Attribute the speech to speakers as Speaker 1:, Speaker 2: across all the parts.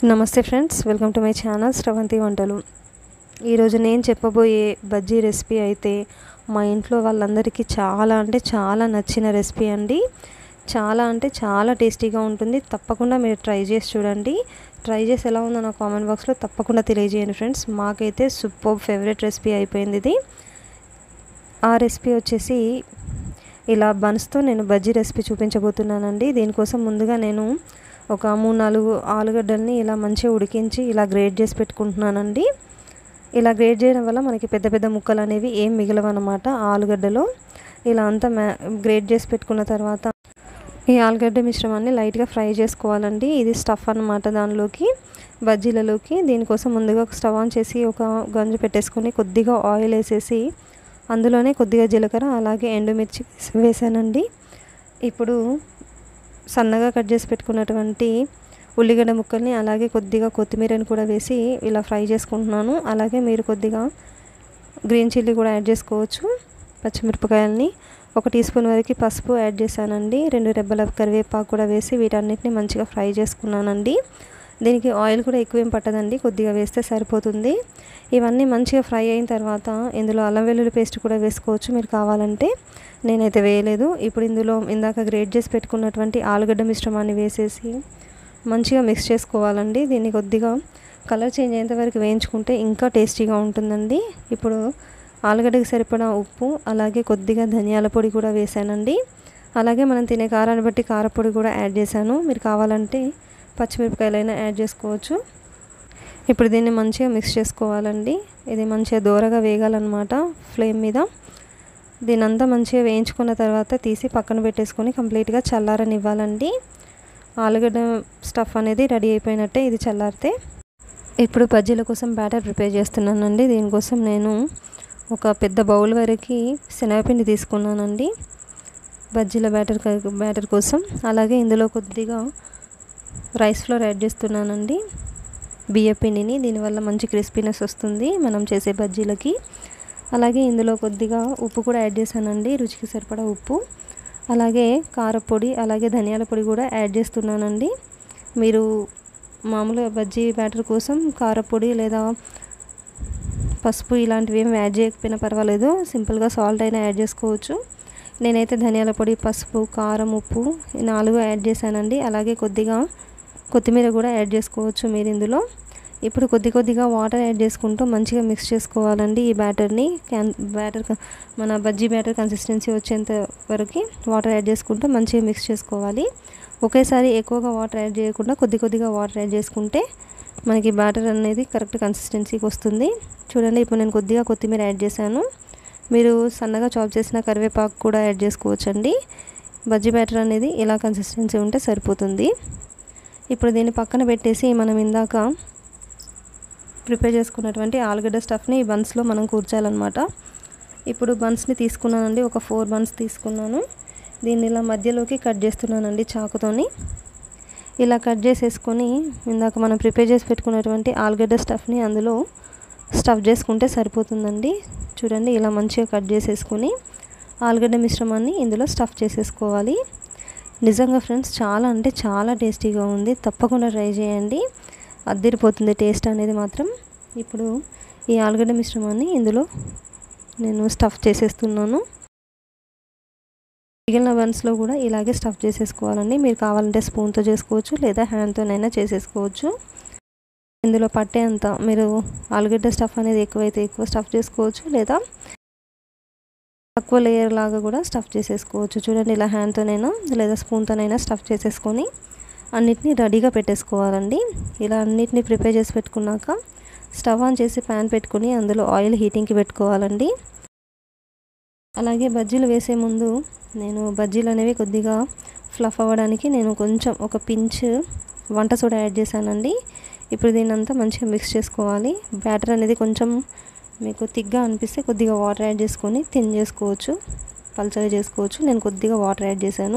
Speaker 1: నమస్తే friends welcome to my channel Sravanthi వంటలు ఈరోజు నేను చెప్పబోయే బజ్జీ రెసిపీ అయితే మా ఇంట్లో వాళ్ళందరికీ చాలా అంటే చాలా నచ్చిన రెసిపీ అండి చాలా అంటే చాలా టేస్టీగా ఉంటుంది తప్పకుండా మీరు ట్రై చేసి చూడండి ట్రై చేసి ఎలా ఉందో నా కామెంట్ బాక్స్లో తప్పకుండా తెలియజేయండి ఫ్రెండ్స్ మాకైతే సూపర్ ఫేవరెట్ రెసిపీ అయిపోయింది ఇది ఆ రెసిపీ వచ్చేసి ఇలా బన్స్తో నేను బజ్జీ రెసిపీ చూపించబోతున్నానండి దీనికోసం ముందుగా నేను ఒక మూడు నాలుగు ఆలుగడ్డల్ని ఇలా మంచిగా ఉడికించి ఇలా గ్రేట్ చేసి పెట్టుకుంటున్నానండి ఇలా గ్రేట్ చేయడం వల్ల మనకి పెద్ద పెద్ద ముక్కలు అనేవి ఏం మిగలవన్నమాట ఆలుగడ్డలో ఇలా అంతా మ్యా గ్రేట్ చేసి పెట్టుకున్న తర్వాత ఈ ఆలుగడ్డ మిశ్రమాన్ని లైట్గా ఫ్రై చేసుకోవాలండి ఇది స్టఫ్ అనమాట దానిలోకి బజ్జీలలోకి దీనికోసం ముందుగా ఒక స్టవ్ ఆన్ చేసి ఒక గంజు పెట్టేసుకొని కొద్దిగా ఆయిల్ వేసేసి అందులోనే కొద్దిగా జీలకర్ర అలాగే ఎండుమిర్చి వేసానండి ఇప్పుడు సన్నగా కట్ చేసి పెట్టుకున్నటువంటి ఉల్లిగడ్డ ముక్కల్ని అలాగే కొద్దిగా కొత్తిమీరని కూడా వేసి ఇలా ఫ్రై చేసుకుంటున్నాను అలాగే మీరు కొద్దిగా గ్రీన్ చిల్లీ కూడా యాడ్ చేసుకోవచ్చు పచ్చిమిరపకాయలని ఒక టీ స్పూన్ వరకు పసుపు యాడ్ చేశానండి రెండు రెబ్బల కరివేపాకు కూడా వేసి వీటన్నిటిని మంచిగా ఫ్రై చేసుకున్నానండి దీనికి ఆయిల్ కూడా ఎక్కువ ఏం పట్టదండి కొద్దిగా వేస్తే సరిపోతుంది ఇవన్నీ మంచిగా ఫ్రై అయిన తర్వాత ఇందులో అల్లం వెల్లుల్లి పేస్ట్ కూడా వేసుకోవచ్చు మీరు కావాలంటే నేనైతే వేయలేదు ఇప్పుడు ఇందులో ఇందాక గ్రేట్ చేసి పెట్టుకున్నటువంటి ఆలుగడ్డ మిశ్రమాన్ని వేసేసి మంచిగా మిక్స్ చేసుకోవాలండి దీన్ని కొద్దిగా కలర్ చేంజ్ అయ్యేంత వరకు వేయించుకుంటే ఇంకా టేస్టీగా ఉంటుందండి ఇప్పుడు ఆలుగడ్డకి సరిపడా ఉప్పు అలాగే కొద్దిగా ధనియాల పొడి కూడా వేసానండి అలాగే మనం తినే కారాన్ని బట్టి కారపొడి కూడా యాడ్ చేశాను మీరు కావాలంటే పచ్చిమిరపకాయలైనా యాడ్ చేసుకోవచ్చు ఇప్పుడు దీన్ని మంచిగా మిక్స్ చేసుకోవాలండి ఇది మంచిగా దూరగా వేగాలన్నమాట ఫ్లేమ్ మీద దీని అంతా మంచిగా వేయించుకున్న తర్వాత తీసి పక్కన పెట్టేసుకొని కంప్లీట్గా చల్లారనివ్వాలండి ఆలుగడ్డ స్టఫ్ అనేది రెడీ అయిపోయినట్టే ఇది చల్లారితే ఇప్పుడు బజ్జీల కోసం బ్యాటర్ ప్రిపేర్ చేస్తున్నానండి దీనికోసం నేను ఒక పెద్ద బౌల్ వరకు శనగపిండి తీసుకున్నానండి బజ్జీల బ్యాటర్ బ్యాటర్ కోసం అలాగే ఇందులో కొద్దిగా రైస్ ఫ్లోర్ యాడ్ చేస్తున్నానండి బియ్య పిండిని దీనివల్ల మంచి క్రిస్పీనెస్ వస్తుంది మనం చేసే బజ్జీలకి అలాగే ఇందులో కొద్దిగా ఉప్పు కూడా యాడ్ చేశానండి రుచికి సరిపడా ఉప్పు అలాగే కారపొడి అలాగే ధనియాల పొడి కూడా యాడ్ చేస్తున్నానండి మీరు మామూలుగా బజ్జీ బ్యాటర్ కోసం కారపొడి లేదా పసుపు ఇలాంటివి ఏమి యాడ్ చేయకపోయినా పర్వాలేదు సింపుల్గా సాల్ట్ అయినా యాడ్ చేసుకోవచ్చు నేనైతే ధనియాల పొడి పసుపు కారం ఉప్పు నాలుగు యాడ్ చేశానండి అలాగే కొద్దిగా కొత్తిమీర కూడా యాడ్ చేసుకోవచ్చు మీరు ఇందులో ఇప్పుడు కొద్ది కొద్దిగా వాటర్ యాడ్ చేసుకుంటూ మంచిగా మిక్స్ చేసుకోవాలండి ఈ బ్యాటర్ని క్యాన్ బ్యాటర్ మన బజ్జీ బ్యాటర్ కన్సిస్టెన్సీ వచ్చేంత వరకు వాటర్ యాడ్ చేసుకుంటూ మంచిగా మిక్స్ చేసుకోవాలి ఒకేసారి ఎక్కువగా వాటర్ యాడ్ చేయకుండా కొద్ది కొద్దిగా వాటర్ యాడ్ చేసుకుంటే మనకి బ్యాటర్ అనేది కరెక్ట్ కన్సిస్టెన్సీకి వస్తుంది చూడండి ఇప్పుడు నేను కొద్దిగా కొత్తిమీర యాడ్ చేశాను మీరు సన్నగా చాప్ చేసిన కరివేపాకు కూడా యాడ్ చేసుకోవచ్చండి బజ్జీ బ్యాటర్ అనేది ఇలా కన్సిస్టెన్సీ ఉంటే సరిపోతుంది ఇప్పుడు దీన్ని పక్కన పెట్టేసి మనం ఇందాక ప్రిపేర్ చేసుకున్నటువంటి ఆలుగడ్డ స్టఫ్ని ఈ బన్స్లో మనం కూర్చాలన్నమాట ఇప్పుడు బన్స్ని తీసుకున్నానండి ఒక ఫోర్ బన్స్ తీసుకున్నాను దీన్ని ఇలా మధ్యలోకి కట్ చేస్తున్నానండి చాకుతోని ఇలా కట్ చేసేసుకొని ఇందాక మనం ప్రిపేర్ చేసి పెట్టుకున్నటువంటి ఆలుగడ్డ స్టఫ్ని అందులో స్టఫ్ చేసుకుంటే సరిపోతుందండి చూడండి ఇలా మంచిగా కట్ చేసేసుకొని ఆలుగడ్డ మిశ్రమాన్ని ఇందులో స్టఫ్ చేసేసుకోవాలి నిజంగా ఫ్రెండ్స్ చాలా అంటే చాలా టేస్టీగా ఉంది తప్పకుండా ట్రై చేయండి అద్దరిపోతుంది టేస్ట్ అనేది మాత్రం ఇప్పుడు ఈ ఆలుగడ్డ మిశ్రమాన్ని ఇందులో నేను స్టఫ్ చేసేస్తున్నాను మిగిలిన బన్స్లో కూడా ఇలాగే స్టఫ్ చేసేసుకోవాలండి మీరు కావాలంటే స్పూన్తో చేసుకోవచ్చు లేదా హ్యాండ్తోనైనా చేసేసుకోవచ్చు ఇందులో పట్టే అంత మీరు ఆలుగడ్డ స్టఫ్ అనేది ఎక్కువైతే ఎక్కువ స్టఫ్ చేసుకోవచ్చు లేదా తక్కువ లేయర్ లాగా కూడా స్టఫ్ చేసేసుకోవచ్చు చూడండి ఇలా హ్యాండ్తోనైనా లేదా స్పూన్తోనైనా స్టఫ్ చేసేసుకొని అన్నిటినీ రెడీగా పెట్టేసుకోవాలండి ఇలా అన్నిటినీ ప్రిపేర్ చేసి పెట్టుకున్నాక స్టవ్ ఆన్ చేసి ప్యాన్ పెట్టుకుని అందులో ఆయిల్ హీటింగ్కి పెట్టుకోవాలండి అలాగే బజ్జీలు వేసే ముందు నేను బజ్జీలు అనేవి కొద్దిగా ఫ్లఫ్ అవ్వడానికి నేను కొంచెం ఒక పించ్ వంట సోడా యాడ్ చేశానండి ఇప్పుడు దీన్ని అంతా మంచిగా మిక్స్ చేసుకోవాలి బ్యాటర్ అనేది కొంచెం మీకు తిగ్గా అనిపిస్తే కొద్దిగా వాటర్ యాడ్ చేసుకొని థిన్ చేసుకోవచ్చు పల్చగా చేసుకోవచ్చు నేను కొద్దిగా వాటర్ యాడ్ చేశాను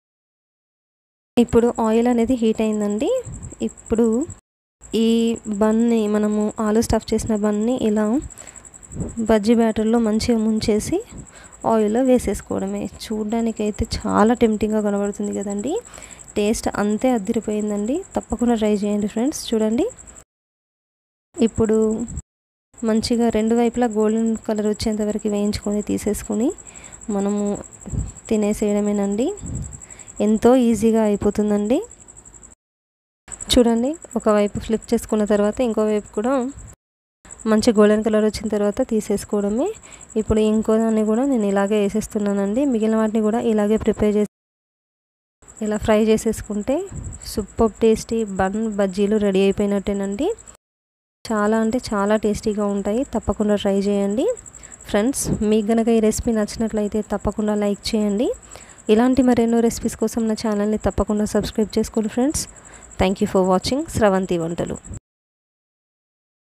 Speaker 1: ఇప్పుడు ఆయిల్ అనేది హీట్ అయిందండి ఇప్పుడు ఈ బన్ని మనము ఆలు స్టఫ్ చేసిన బన్ని ఇలా బజ్జీ బ్యాటర్లో మంచిగా ముంచేసి ఆయిల్లో వేసేసుకోవడమే చూడడానికి అయితే చాలా టెంప్టింగ్గా కనబడుతుంది కదండి టేస్ట్ అంతే అద్దరిపోయిందండి తప్పకుండా ట్రై చేయండి ఫ్రెండ్స్ చూడండి ఇప్పుడు మంచిగా రెండు వైపులా గోల్డెన్ కలర్ వచ్చేంత వరకు వేయించుకొని తీసేసుకొని మనము తినేసేయడమేనండి ఎంతో ఈజీగా అయిపోతుందండి చూడండి ఒకవైపు ఫ్లిప్ చేసుకున్న తర్వాత ఇంకోవైపు కూడా మంచి గోల్డెన్ కలర్ వచ్చిన తర్వాత తీసేసుకోవడమే ఇప్పుడు ఇంకో దాన్ని కూడా నేను ఇలాగే వేసేస్తున్నానండి మిగిలిన వాటిని కూడా ఇలాగే ప్రిపేర్ చేసి ఇలా ఫ్రై చేసేసుకుంటే సూపర్ టేస్టీ బన్ బజ్జీలు రెడీ అయిపోయినట్టేనండి చాలా అంటే చాలా టేస్టీగా ఉంటాయి తప్పకుండా ట్రై చేయండి ఫ్రెండ్స్ మీకు గనక ఈ రెసిపీ నచ్చినట్లయితే తప్పకుండా లైక్ చేయండి ఇలాంటి మరెన్నో రెసిపీస్ కోసం నా ఛానల్ని తప్పకుండా సబ్స్క్రైబ్ చేసుకోండి friends thank you for watching Sravanthi వంటలు